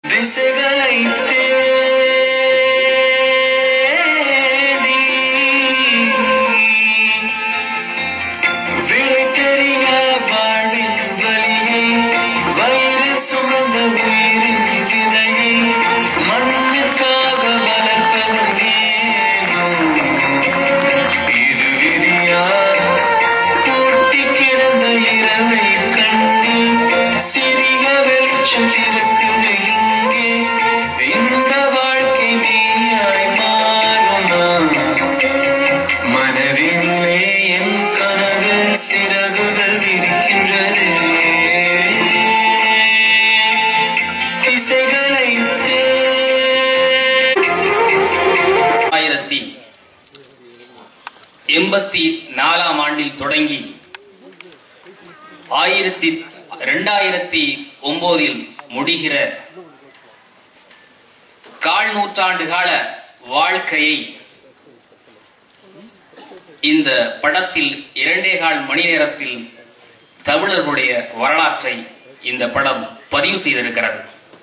திசைகளை தேடி விடை தெரிய வாழ்வின் வலியை வயிறு சுமந்த உயிரின் விதையை மண்ணுக்காக வளர்ப்பது ஏனோ இது விதியா பூட்டி கிடந்த இரவை கண்டு சிறிய வெளிச்சம் இருக்குது இங்கே இந்த வாழ்க்கை மெய்யாய் மாறுமா மனதினிலே என் கனவு சிறகுகள் விரிக்கின்றது திசைகளை தேடி ஆயிரத்தி எண்பத்தி நாலாம் ஆண்டில் தொடங்கி ஆயிரத்தி ரெண்டாயிரத்தி ஒன்பதில் முடிகிற கால் நூற்றாண்டு கால வாழ்க்கையை இந்த படத்தில் இரண்டே கால் மணி நேரத்தில் தமிழர்களுடைய வரலாற்றை இந்த படம் பதிவு செய்திருக்கிறது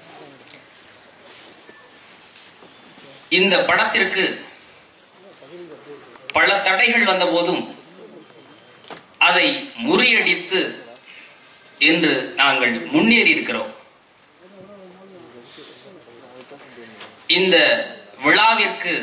இந்த படத்திற்கு பல தடைகள் வந்த போதும் அதை முறியடித்து என்று நாங்கள் முன்னேறி இருக்கிறோம் இந்த விழாவிற்கு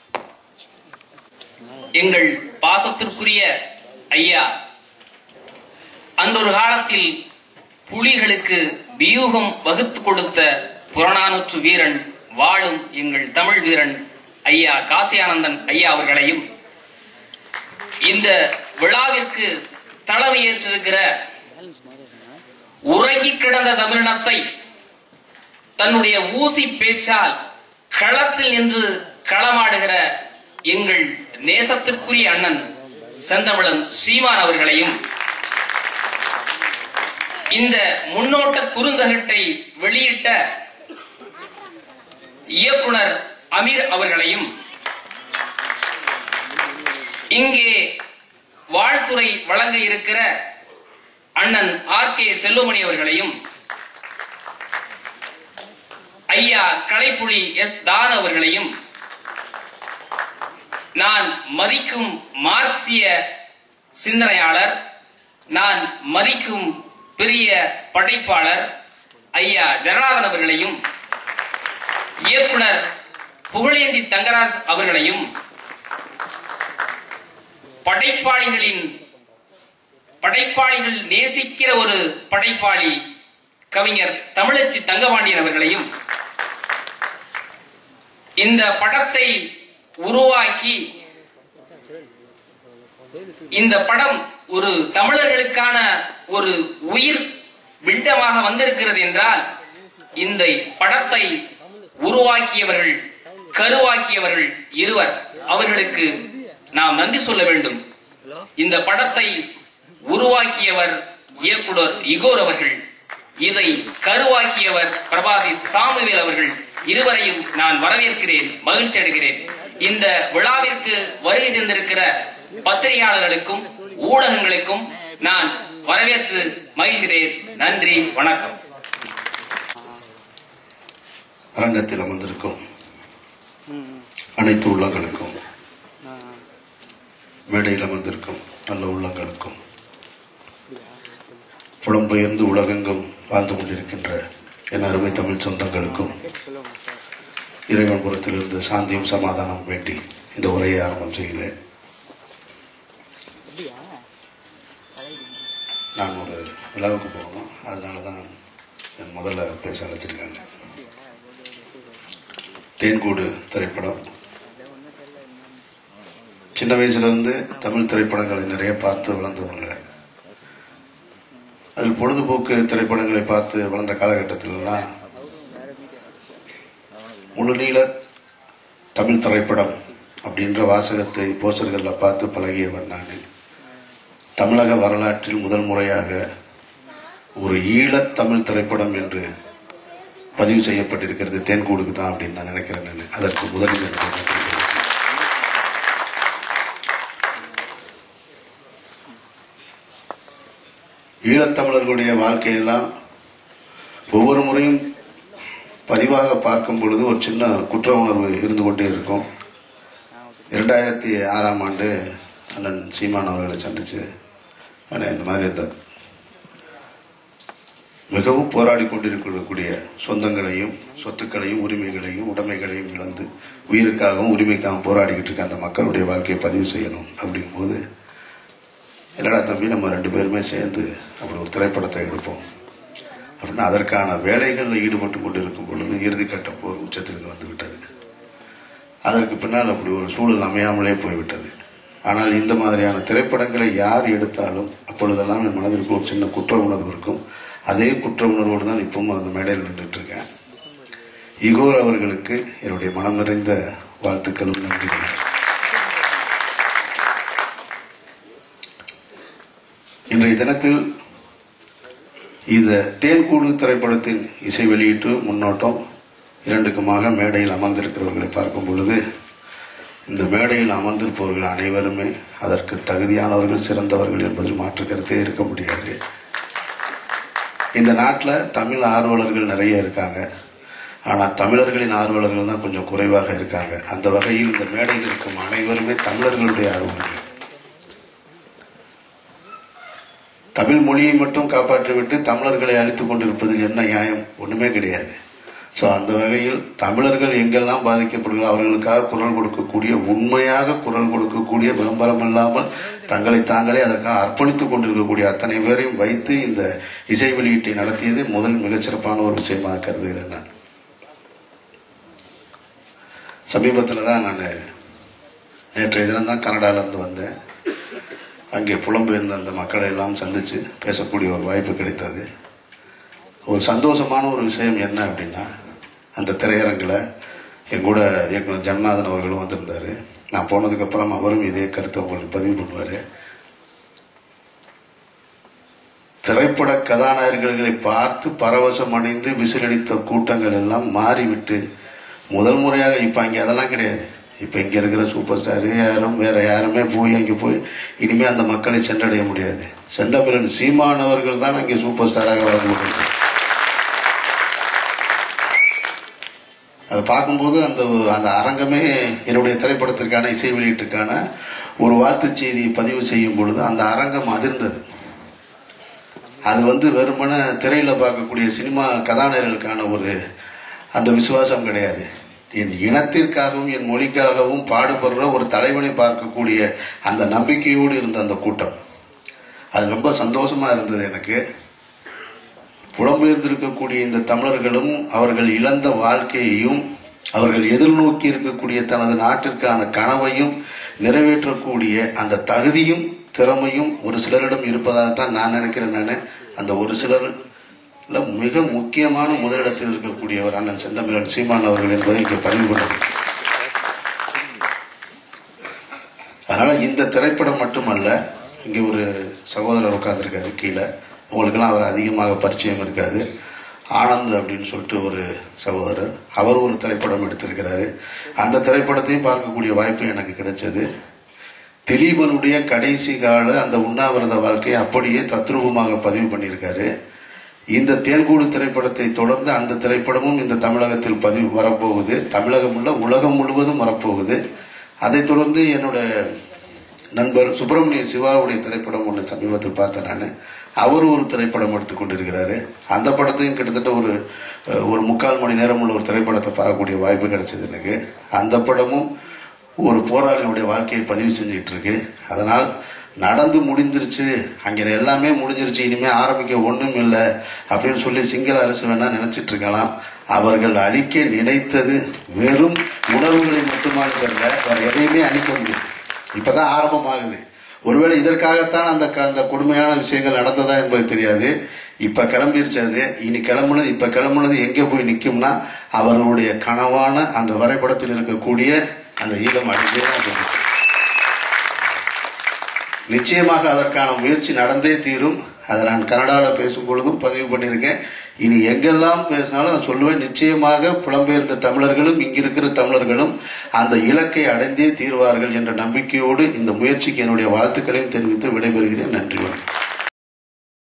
எங்கள் பாசத்திற்குரிய ஐயா அந்த ஒரு காலத்தில் புலிகளுக்கு வியூகம் வகுத்து கொடுத்த புறநானூற்று வீரன் வாழும் எங்கள் தமிழ் வீரன் ஐயா காசியானந்தன் ஐயா அவர்களையும் இந்த விழாவிற்கு தலைமையேற்றிருக்கிற உறங்கி கிடந்த தமிழினத்தை தன்னுடைய ஊசி பேச்சால் களத்தில் நின்று களமாடுகிற எங்கள் நேசத்திற்குரிய அண்ணன் செந்தமிழன் ஸ்ரீமான் அவர்களையும் இந்த முன்னோட்ட குறுந்தகட்டை வெளியிட்ட இயக்குனர் அமீர் அவர்களையும் இங்கே வாழ்த்துறை வழங்க இருக்கிற அண்ணன் ஆர் கே செல்வமணி அவர்களையும் ஐயா கலைப்புலி எஸ் தார் அவர்களையும் நான் மதிக்கும் மார்க்சிய சிந்தனையாளர் நான் மதிக்கும் பெரிய படைப்பாளர் ஐயா ஜனநாதன் அவர்களையும் இயக்குனர் புகழேந்தி தங்கராஜ் அவர்களையும் படைப்பாளிகளின் படைப்பாளிகள் நேசிக்கிற ஒரு படைப்பாளி கவிஞர் தமிழச்சி தங்கபாண்டியன் அவர்களையும் இந்த படத்தை உருவாக்கி இந்த படம் ஒரு தமிழர்களுக்கான ஒரு உயிர் பிண்டமாக வந்திருக்கிறது என்றால் இந்த படத்தை உருவாக்கியவர்கள் கருவாக்கியவர்கள் இருவர் அவர்களுக்கு நாம் நன்றி சொல்ல வேண்டும் இந்த படத்தை உருவாக்கியவர் இயக்குனர் இகோர் அவர்கள் இதை கருவாக்கியவர் பிரபாதி சாமுவேல் அவர்கள் இருவரையும் நான் வரவேற்கிறேன் மகிழ்ச்சி அடைகிறேன் இந்த விழாவிற்கு வருகை தந்திருக்கிற பத்திரிகையாளர்களுக்கும் ஊடகங்களுக்கும் நான் வரவேற்று மகிழ்கிறேன் நன்றி வணக்கம் அரங்கத்தில் அமர்ந்திருக்கும் அனைத்து உள்ளங்களுக்கும் மேடையில் அமர்ந்திருக்கும் நல்ல உள்ளங்களுக்கும் புலம்பெயர்ந்து உலகெங்கும் வாழ்ந்து கொண்டிருக்கின்ற என் அருமை தமிழ் சொந்தங்களுக்கும் இறைவன் புறத்திலிருந்து சாந்தியும் சமாதானம் வேண்டி இந்த உரையை ஆரம்பம் செய்கிறேன் நான் ஒரு விழாவுக்கு போகணும் அதனால தான் என் முதல்ல பேச அழைச்சிருக்காங்க தேன்கூடு திரைப்படம் சின்ன வயசுல இருந்து தமிழ் திரைப்படங்களை நிறைய பார்த்து வளர்ந்தவங்க அதில் பொழுதுபோக்கு திரைப்படங்களை பார்த்து வளர்ந்த காலகட்டத்திலலாம் முழுநீள தமிழ் திரைப்படம் அப்படின்ற வாசகத்தை போஸ்டர்களில் பார்த்து பழகியவன் நான் தமிழக வரலாற்றில் முதல் முறையாக ஒரு ஈழத் தமிழ் திரைப்படம் என்று பதிவு செய்யப்பட்டிருக்கிறது தேன்கூடுக்கு தான் அப்படின்னு நான் நினைக்கிறேன் நான் அதற்கு முதலில் எனக்கு நன்றி தெரிவிக்கிறேன். ஈழத்தமிழர்களுடைய வாழ்க்கையெல்லாம் ஒவ்வொரு முறையும் பதிவாக பார்க்கும் பொழுது ஒரு சின்ன குற்ற உணர்வு இருந்து கொண்டே இருக்கும் இரண்டாயிரத்தி ஆறாம் ஆண்டு அண்ணன் சீமான் அவர்களை சந்திச்சு அண்ணே இந்த மாதிரி இந்த மிகவும் போராடி கொண்டிருக்கக்கூடிய சொந்தங்களையும் சொத்துக்களையும் உரிமைகளையும் உடைமைகளையும் இழந்து உயிருக்காகவும் உரிமைக்காகவும் போராடிக்கிட்டு இருக்க அந்த மக்களுடைய வாழ்க்கையை பதிவு செய்யணும் அப்படிங்கும்போது இல்லடா தம்பி நம்ம ரெண்டு பேருமே சேர்ந்து அப்படி ஒரு திரைப்படத்தை எடுப்போம் அப்படின்னா அதற்கான வேலைகளில் ஈடுபட்டு கொண்டிருக்கும் பொழுது இறுதிக்கட்ட போர் உச்சத்திற்கு வந்து விட்டது அதற்கு பின்னால் அப்படி ஒரு சூழல் அமையாமலே போய்விட்டது ஆனால் இந்த மாதிரியான திரைப்படங்களை யார் எடுத்தாலும் அப்பொழுதெல்லாம் என் மனதிற்கு ஒரு சின்ன குற்ற உணர்வு இருக்கும் அதே குற்ற உணர்வோடு தான் இப்பவும் அந்த மேடையில் நின்றுட்டு இருக்கேன் இகோர் அவர்களுக்கு என்னுடைய மனம் நிறைந்த வாழ்த்துக்களும் நன்றிகளும் இன்றைய தினத்தில் இந்த தேன்கூடு திரைப்படத்தின் இசை வெளியீட்டு முன்னோட்டம் இரண்டுக்குமாக மேடையில் அமர்ந்திருக்கிறவர்களை பார்க்கும் பொழுது இந்த மேடையில் அமர்ந்திருப்பவர்கள் அனைவருமே அதற்கு தகுதியானவர்கள் சிறந்தவர்கள் என்பதில் மாற்று கருத்தே இருக்க முடியாது இந்த நாட்டில் தமிழ் ஆர்வலர்கள் நிறைய இருக்காங்க ஆனால் தமிழர்களின் ஆர்வலர்கள் தான் கொஞ்சம் குறைவாக இருக்காங்க அந்த வகையில் இந்த மேடையில் இருக்கும் அனைவருமே தமிழர்களுடைய ஆர்வலர்கள் தமிழ் மொழியை மட்டும் காப்பாற்றிவிட்டு தமிழர்களை அழித்துக் கொண்டிருப்பதில் என்ன நியாயம் ஒண்ணுமே கிடையாது ஸோ அந்த வகையில் தமிழர்கள் எங்கெல்லாம் பாதிக்கப்படுகிறார் அவர்களுக்காக குரல் கொடுக்கக்கூடிய உண்மையாக குரல் கொடுக்கக்கூடிய விளம்பரம் இல்லாமல் தங்களை தாங்களே அதற்காக அர்ப்பணித்துக் கொண்டிருக்கக்கூடிய அத்தனை பேரையும் வைத்து இந்த இசை வெளியீட்டை நடத்தியது முதல் மிகச்சிறப்பான ஒரு விஷயமாக கருதுகிறேன் நான் சமீபத்தில் தான் நான் நேற்றைய தினம் தான் கனடாவிலிருந்து வந்தேன் அங்கே புலம்பெயர்ந்த அந்த மக்களை எல்லாம் சந்தித்து பேசக்கூடிய ஒரு வாய்ப்பு கிடைத்தது ஒரு சந்தோஷமான ஒரு விஷயம் என்ன அப்படின்னா அந்த திரையரங்கில் என் கூட இயக்குனர் ஜனநாதன் அவர்களும் வந்திருந்தார் நான் போனதுக்கப்புறம் அவரும் இதே கருத்தை உங்களுக்கு பதிவு பண்ணுவார் திரைப்பட கதாநாயகர்களை பார்த்து பரவசம் அடைந்து விசிலடித்த கூட்டங்கள் எல்லாம் மாறிவிட்டு முதல் முறையாக இப்போ அங்கே அதெல்லாம் கிடையாது இப்போ இங்கே இருக்கிற சூப்பர் ஸ்டார் யாரும் வேற யாருமே போய் அங்கே போய் இனிமே அந்த மக்களை சென்றடைய முடியாது செந்தமிழன் சீமானவர்கள் தான் அங்கே சூப்பர் ஸ்டாராக வர முடியும் அதை பார்க்கும்போது அந்த அந்த அரங்கமே என்னுடைய திரைப்படத்திற்கான இசை வெளியீட்டுக்கான ஒரு வாழ்த்துச் செய்தியை பதிவு செய்யும் பொழுது அந்த அரங்கம் அதிர்ந்தது அது வந்து வெறுமன திரையில பார்க்கக்கூடிய சினிமா கதாநாயகர்களுக்கான ஒரு அந்த விசுவாசம் கிடையாது என் இனத்திற்காகவும் என் மொழிக்காகவும் பாடுபடுற ஒரு தலைவனை பார்க்கக்கூடிய அந்த நம்பிக்கையோடு இருந்த அந்த கூட்டம் அது ரொம்ப சந்தோஷமா இருந்தது எனக்கு புலம்பெயர்ந்திருக்கக்கூடிய இந்த தமிழர்களும் அவர்கள் இழந்த வாழ்க்கையையும் அவர்கள் எதிர்நோக்கி இருக்கக்கூடிய தனது நாட்டிற்கான கனவையும் நிறைவேற்றக்கூடிய அந்த தகுதியும் திறமையும் ஒரு சிலரிடம் இருப்பதாகத்தான் நான் நினைக்கிறேன் நான் அந்த ஒரு சிலர்ல மிக முக்கியமான முதலிடத்தில் இருக்கக்கூடியவர் அண்ணன் செந்தமிழன் சீமான் அவர்கள் என்பதை இங்கே பதிவு பண்ணணும் அதனால இந்த திரைப்படம் மட்டுமல்ல இங்கே ஒரு சகோதரர் உட்கார்ந்துருக்காரு கீழே உங்களுக்கெல்லாம் அவர் அதிகமாக பரிச்சயம் இருக்காது ஆனந்த் அப்படின்னு சொல்லிட்டு ஒரு சகோதரர் அவர் ஒரு திரைப்படம் எடுத்திருக்கிறாரு அந்த திரைப்படத்தையும் பார்க்கக்கூடிய வாய்ப்பு எனக்கு கிடைச்சது திலீபனுடைய கடைசி கால அந்த உண்ணாவிரத வாழ்க்கையை அப்படியே தத்ரூபமாக பதிவு பண்ணியிருக்காரு இந்த தேன்கூடு திரைப்படத்தை தொடர்ந்து அந்த திரைப்படமும் இந்த தமிழகத்தில் பதிவு வரப்போகுது தமிழகம் உள்ள உலகம் முழுவதும் வரப்போகுது அதைத் தொடர்ந்து என்னோட நண்பர் சுப்பிரமணிய சிவாவுடைய திரைப்படம் ஒன்று சமீபத்தில் பார்த்தேன் நான் அவர் ஒரு திரைப்படம் எடுத்துக் கொண்டிருக்கிறாரு அந்த படத்தையும் கிட்டத்தட்ட ஒரு அஹ், ஒரு முக்கால் மணி நேரம் உள்ள ஒரு திரைப்படத்தை பார்க்கக்கூடிய வாய்ப்பு கிடைச்சது எனக்கு அந்த படமும் ஒரு போராளியுடைய வாழ்க்கையை பதிவு செஞ்சுட்டு இருக்கு அதனால் நடந்து முடிஞ்சிருச்சு அங்கே எல்லாமே முடிஞ்சிருச்சு இனிமே ஆரம்பிக்க ஒண்ணும் இல்லை அப்படின்னு சொல்லி சிங்கள அரசு வேணா நினைச்சிட்டு இருக்கலாம் அவர்கள் அழிக்க நினைத்தது வெறும் உணர்வுகளை மட்டுமானதல்ல வேற எதையுமே அழிக்க முடியும் இப்பதான் ஆரம்பமாகுது ஒருவேளை இதற்காகத்தான் அந்த க- அந்த கொடுமையான விஷயங்கள் நடந்ததா என்பது தெரியாது இப்ப கிளம்பிருச்சு அது இனி கிளம்புனது இப்ப கிளம்புனது எங்க போய் நிக்கும்னா அவர்களுடைய கனவான அந்த வரைபடத்தில் இருக்கக்கூடிய அந்த ஈழம் அழிஞ்சே தான் போகும். நிச்சயமாக அதற்கான முயற்சி நடந்தே தீரும் அதை நான் கனடாவில் பேசும் பொழுதும் பதிவு பண்ணியிருக்கேன் இனி எங்கெல்லாம் பேசினாலும் நான் சொல்லுவேன் நிச்சயமாக புலம்பெயர்ந்த தமிழர்களும் இங்கிருக்கிற தமிழர்களும் அந்த இலக்கை அடைந்தே தீர்வார்கள் என்ற நம்பிக்கையோடு இந்த முயற்சிக்கு என்னுடைய வாழ்த்துக்களையும் தெரிவித்து விடைபெறுகிறேன் நன்றி வணக்கம்